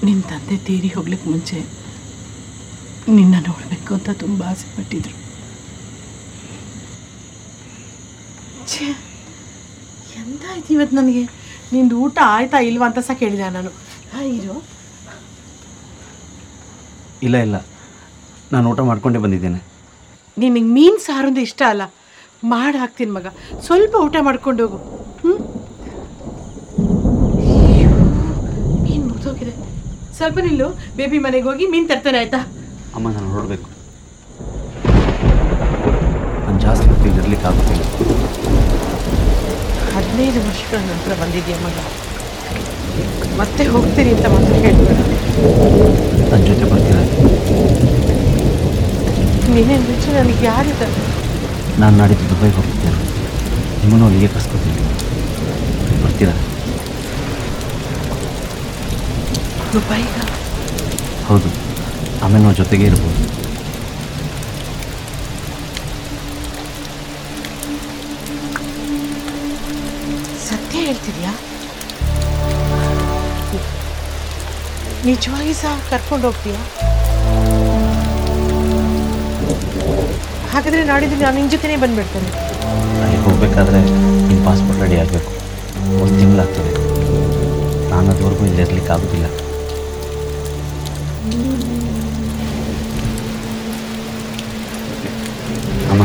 ನಿನ್ನ ತಂದೆ ತೀರಿ ಹೋಗ್ಲಿಕ್ಕೆ ಮುಂಚೆ ನಿನ್ನ ನೋಡಬೇಕು ಅಂತ ತುಂಬ ಆಸೆ ಪಟ್ಟಿದ್ರು ಛೇ ಎಂತಾಯ್ತು ಇವತ್ತು ನನಗೆ ನಿಂದು ಊಟ ಆಯ್ತಾ ಇಲ್ವಾ ಅಂತ ಸಹ ಕೇಳಿದ ನಾನು ಹಾಂ ಇರು ಇಲ್ಲ ಇಲ್ಲ ನಾನು ಊಟ ಮಾಡ್ಕೊಂಡೇ ಬಂದಿದ್ದೇನೆ ನಿನಗೆ ಮೀನು ಸಾರು ಅಂದ್ರೆ ಇಷ್ಟ ಅಲ್ಲ ಮಾಡಿ ಹಾಕ್ತೀನಿ ಮಗ ಸ್ವಲ್ಪ ಊಟ ಮಾಡ್ಕೊಂಡು ಹೋಗು ಹ್ಞೂ ಮೀನು ಮುಗ್ದೋಗಿದೆ ಸ್ವಲ್ಪ ನಿಲ್ಲು ಬೇಬಿ ಮನೆಗೆ ಹೋಗಿ ಮೀನು ತರ್ತೇನೆ ಆಯ್ತಾ ಅಮ್ಮ ನಾನು ಹೊರಡಬೇಕು ನಾನು ಜಾಸ್ತಿ ಹೊತ್ತು ಇಲ್ಲಿ ಇರ್ಲಿಕ್ಕೆ ಆಗೋದಿಲ್ಲ ಹದಿನೈದು ವರ್ಷಗಳ ನಂತರ ಬಂದಿದೆಯಾ ಮಗ ಮತ್ತೆ ಹೋಗ್ತೀನಿ ಅಂತ ಮಾತ್ರ ಹೇಳ್ಬೇಡ ನನ್ನ ಜೊತೆ ಬರ್ತೀರಾ ನೀನೇ ಮುಂಚೆ ನನಗೆ ಯಾರಿದ್ದಾರೆ ನಾನು ನಾಡಿದ್ದು ದುಬೈಗೆ ಹೋಗ್ತಿದ್ದೇನೆ ನಿಮ್ಮನ್ನು ಅಲ್ಲಿಗೆ ಕರ್ಸ್ಕೊತೀನಿ ಬರ್ತೀರಾ ದುಬೈಗ ಹೌದು ಆಮೇಲೆ ನಾವು ಜೊತೆಗೆ ಇರ್ಬೋದು ಸತ್ಯ ಹೇಳ್ತಿದ್ಯಾ ನಿಜವಾಗಿ ಸಹ ಕರ್ಕೊಂಡು ಹೋಗ್ತೀಯಾ ಹಾಗಾದ್ರೆ ನಾಡಿದ್ದು ನಾನು ನಿನ್ನ ಜೊತೆನೇ ಬಂದ್ಬಿಡ್ತೇನೆ ಅಲ್ಲಿಗೆ ಹೋಗಬೇಕಾದ್ರೆ ನಿಮ್ಮ ಪಾಸ್ಪೋರ್ಟ್ ರೆಡಿ ಆಗಬೇಕು ಒಂದು ತಿಂಗಳಾಗ್ತದೆ ನಾನು ಅದುವರೆಗೂ ಇಲ್ಲಿ ಇರ್ಲಿಕ್ಕೆ ಆಗೋದಿಲ್ಲ ಅಮ್ಮ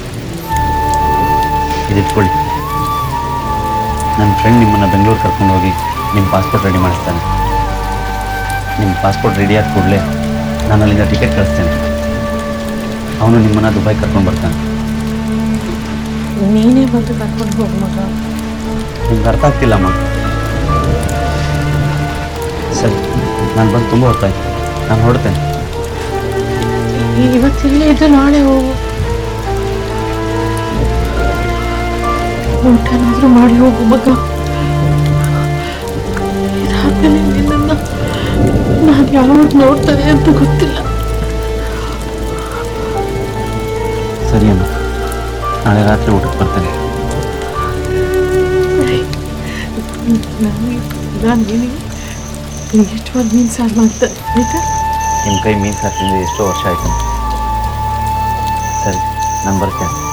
ಇದಿಟ್ಕೊಳ್ಳಿ ನನ್ನ ಫ್ರೆಂಡ್ ನಿಮ್ಮನ್ನು ಬೆಂಗಳೂರು ಕರ್ಕೊಂಡು ಹೋಗಿ ನಿಮ್ಮ ಪಾಸ್ಪೋರ್ಟ್ ರೆಡಿ ಮಾಡಿಸ್ತಾನೆ ನಿಮ್ಮ ಪಾಸ್ಪೋರ್ಟ್ ರೆಡಿ ಆದ ಕೂಡಲೇ ನಾನು ಅಲ್ಲಿಂದ ಟಿಕೆಟ್ ಕಳಿಸ್ತೇನೆ ಅವನು ನಿಮ್ಮನ್ನು ದುಬೈ ಕರ್ಕೊಂಡು ಬರ್ತಾನೆ ನೀನೇ ಬಂದು ಕರ್ಕೊಂಡು ಹೋಗು ಮಗ ನಿಮ್ಗೆ ಅರ್ಥ ಆಗ್ತಿಲ್ಲ ಅಮ್ಮ ಸರಿ ನಾನು ಬಂದು ತುಂಬ ಹೊತ್ತಾಯ್ತು ನಾನು ಹೊರಡ್ತೇನೆ ಈ- ಇವತ್ತಿಲ್ಲೇ ಇದ್ದು ನಾಳೆ ಹೋಗು ಊಟನಾದ್ರೂ ಮಾಡಿ ಹೋಗು ಮಗ ಇದಾದ್ಮೇಲೆ ನಿನ್ನನ್ನು ನಾನು ಯಾವಾಗ ನೋಡ್ತಾರೆ ಅಂತ ಗೊತ್ತಿಲ್ಲ ಸರಿ ಅಮ್ಮ ನಾಳೆ ರಾತ್ರಿ ಊಟಕ್ಕೆ ಬರ್ತೇನೆ ನನಗೆ ನಾನು ನಿನಗೆ ಎಷ್ಟು ಮೀನು ಸಾರು ಮಾಡ್ತಾರೆ ಆಯ್ತಾ ನಿಮ್ಮ ಕೈ ಮೀನು ಸಾರು ತಿಂದು ಎಷ್ಟೋ ವರ್ಷ ಆಯ್ತು ಸರಿ ನಾನು ಬರ್ತೇನೆ